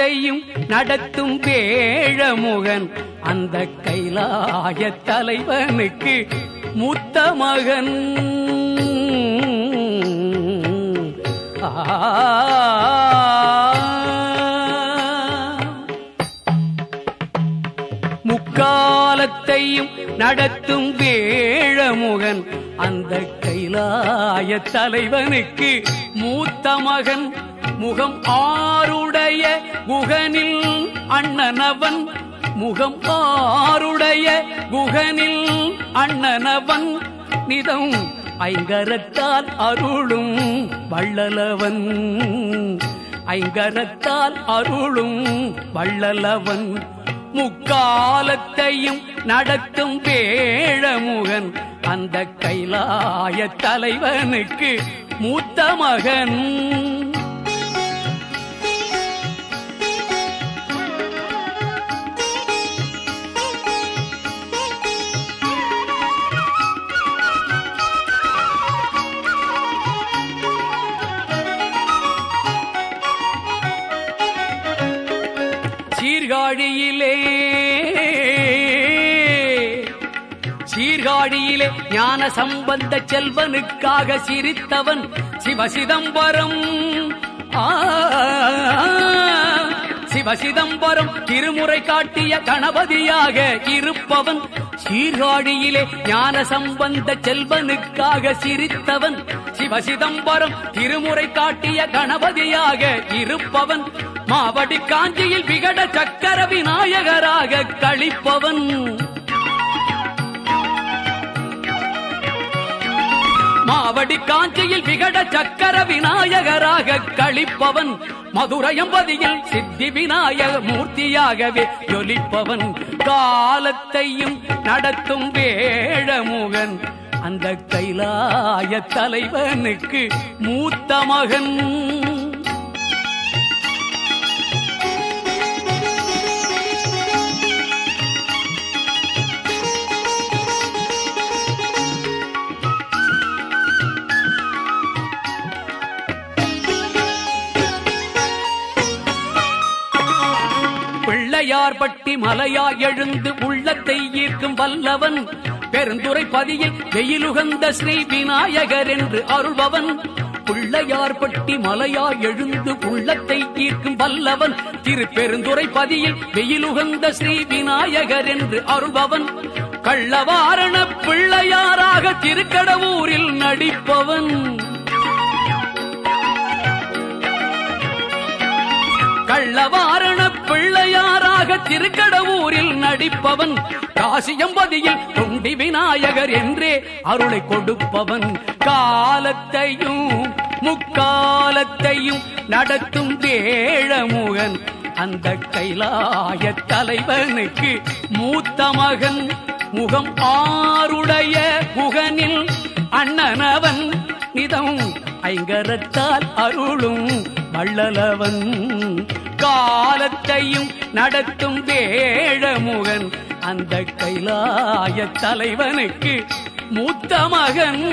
காலத்தையும் நடத்தும் வேழமுகன் அந்த கைலாய தலைவனுக்கு மூத்த மகன் ஆ முக்காலத்தையும் நடத்தும் வேழமுகன் அந்த கைலாய தலைவனுக்கு மூத்த மகன் முகம் ஆருடைய குகனில் அண்ணனவன் முகம் ஆருடைய குகனில் அண்ணனவன் நிதம் ஐங்கரத்தால் அருளும் வள்ளலவன் ஐங்கரத்தால் அருளும் வள்ளலவன் முக்காலத்தையும் நடத்தும் வேழமுகன் அந்த கைலாய தலைவனுக்கு மூத்த மகன் சீர்காழியிலே சீர்காழியிலே ஞான சம்பந்த செல்வனுக்காக சிரித்தவன் சிவசிதம்பரம் ஆ, சிவசிதம்பரம் திருமுறை காட்டிய கணபதியாக இருப்பவன் சீர்காழியிலே ஞான சம்பந்த செல்வனுக்காக சிரித்தவன் சிவசிதம்பரம் திருமுறை காட்டிய கணபதியாக இருப்பவன் மாவடி காஞ்சியில் விகட சக்கர விநாயகராக கழிப்பவன் மாவடி காஞ்சியில் விகட சக்கர விநாயகராக கழிப்பவன் மதுரையம்பதியில் சித்தி விநாயக மூர்த்தியாகவே ஜொலிப்பவன் காலத்தையும் நடத்தும் வேழமுகன் அந்த கைலாய தலைவனுக்கு மூத்த மகன் பிள்ளையார் பட்டி மலையா எழுந்து உள்ளத்தை ஈர்க்கும் வல்லவன் பெருந்துரை பதியில் வெயிலுகந்த ஸ்ரீ விநாயகர் என்று அருள்பவன் பிள்ளையார் பட்டி மலையா எழுந்து உள்ளத்தை ஈர்க்கும் வல்லவன் திரு பெருந்துரை பதியில் வெயிலுகந்த ஸ்ரீ விநாயகர் என்று அருள்பவன் கள்ளவாரண பிள்ளையாராக திருக்கடவூரில் நடிப்பவன் கள்ளவாரண பிள்ளையாராக திருக்கடவூரில் நடிப்பவன் காசியம்பதியில் தொண்டி விநாயகர் என்றே அருளை கொடுப்பவன் காலத்தையும் முக்காலத்தையும் நடத்தும் வேழமுகன் அந்த கைலாய தலைவனுக்கு மூத்த மகன் முகம் ஆருடைய குகனில் அண்ணனவன் நிதம் ஐங்கரத்தால் அருளும் வள்ளலவன் காலத்தையும் நடத்தும் வேழமுகன் அந்த கைலாய தலைவனுக்கு மூத்த மகன்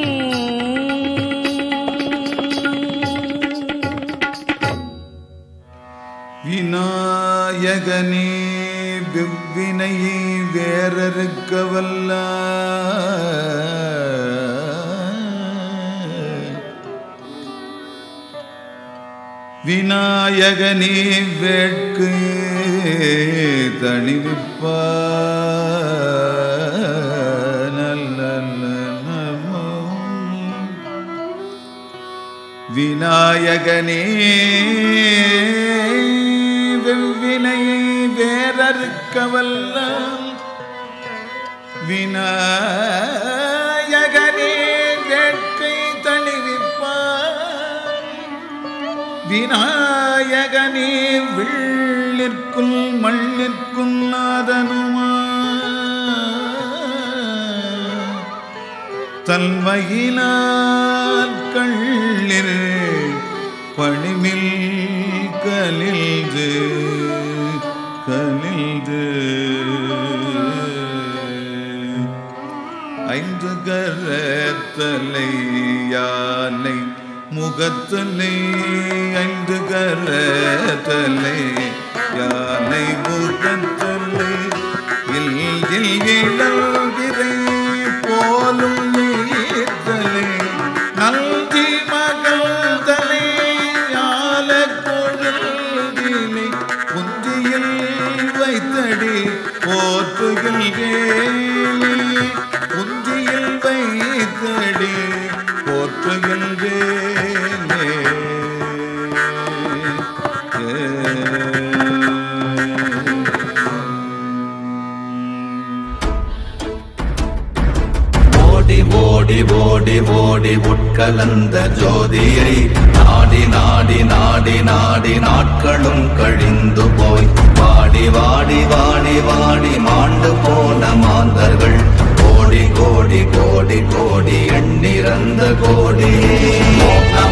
விநாயகனே வெவ்வினையை வேறறுக்க வல்ல விநாயகனே வேட்கு தணிவிப்ப நல்ல நமோ விநாயகனே வெவ்வினையை வேறறுக்க வல்ல விநாயகனே வேட்கை தணிவிப்பான் விநாயகனே விள்ளிற்குள் மண்ணிற்கும் நாதனுமா தன்மையினால் கள்ளிர் பணிமில் கலில்து கலில்து ஐந்து கரத்தலை யானை முகத்தலை ஐந்து கரத்தலை யானை முகத்தலை இல் இல் இளவிரை போலும் நீர்த்தலை நல்கி மகள் தலை ஞால கொழுதிலை குந்தியில் வைத்தடி போற்றுகின்றேனே குந்தியில் வைத்தடி போற்றுகின்றேனே ஓடி ஓடி ஓடி ஓடி உட்கலந்த ஜோதியை நாடி நாடி நாடி நாடி நாட்களும் கழிந்து போய் வாடி வாடி வாடி வாடி மாண்டு போன மாந்தர்கள் கோடி கோடி கோடி கோடி எண்ணிறந்த கோடி மோக